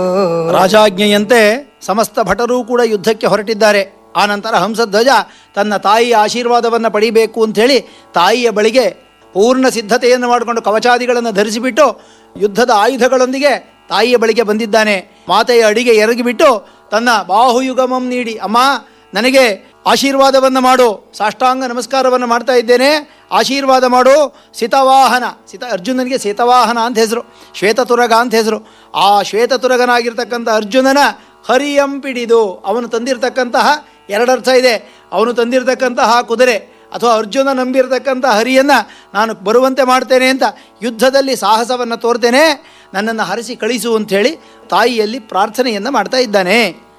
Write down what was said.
ರಾಜಾಜ್ಞೆಯಂತೆ ಸಮಸ್ತ ಭಟರೂ ಕೂಡ ಯುದ್ಧಕ್ಕೆ ಹೊರಟಿದ್ದಾರೆ ಆನಂತರ ಹಂಸಧ್ವಜ ತನ್ನ ತಾಯಿಯ ಆಶೀರ್ವಾದವನ್ನು ಪಡಿಬೇಕು ಅಂಥೇಳಿ ತಾಯಿಯ ಬಳಿಗೆ ಪೂರ್ಣ ಸಿದ್ಧತೆಯನ್ನು ಮಾಡಿಕೊಂಡು ಕವಚಾದಿಗಳನ್ನು ಧರಿಸಿಬಿಟ್ಟು ಯುದ್ಧದ ಆಯುಧಗಳೊಂದಿಗೆ ತಾಯಿಯ ಬಳಿಗೆ ಬಂದಿದ್ದಾನೆ ಮಾತೆಯ ಅಡಿಗೆ ಎರಗಿಬಿಟ್ಟು ತನ್ನ ಬಾಹುಯುಗಮಂ ನೀಡಿ ಅಮ್ಮ ನನಗೆ ಆಶೀರ್ವಾದವನ್ನು ಮಾಡು ಸಾಷ್ಟಾಂಗ ನಮಸ್ಕಾರವನ್ನು ಮಾಡ್ತಾ ಇದ್ದೇನೆ ಆಶೀರ್ವಾದ ಮಾಡು ಸಿತವಾಹನ ಸಿತ ಅರ್ಜುನನಿಗೆ ಸಿತವಾಹನ ಅಂತ ಹೆಸರು ಶ್ವೇತತುರಗ ಅಂತ ಹೆಸರು ಆ ಶ್ವೇತತುರಗನಾಗಿರ್ತಕ್ಕಂಥ ಅರ್ಜುನನ ಹರಿಯಂ ಪಿಡಿದು ಅವನು ತಂದಿರತಕ್ಕಂತಹ ಎರಡರ್ಥ ಇದೆ ಅವನು ತಂದಿರತಕ್ಕಂತಹ ಕುದುರೆ ಅಥವಾ ಅರ್ಜುನ ನಂಬಿರತಕ್ಕಂಥ ಹರಿಯನ್ನು ನಾನು ಬರುವಂತೆ ಮಾಡ್ತೇನೆ ಅಂತ ಯುದ್ಧದಲ್ಲಿ ಸಾಹಸವನ್ನು ತೋರ್ತೇನೆ ನನ್ನನ್ನು ಹರಿಸಿ ಕಳಿಸು ಅಂಥೇಳಿ ತಾಯಿಯಲ್ಲಿ ಪ್ರಾರ್ಥನೆಯನ್ನು ಮಾಡ್ತಾ ಇದ್ದಾನೆ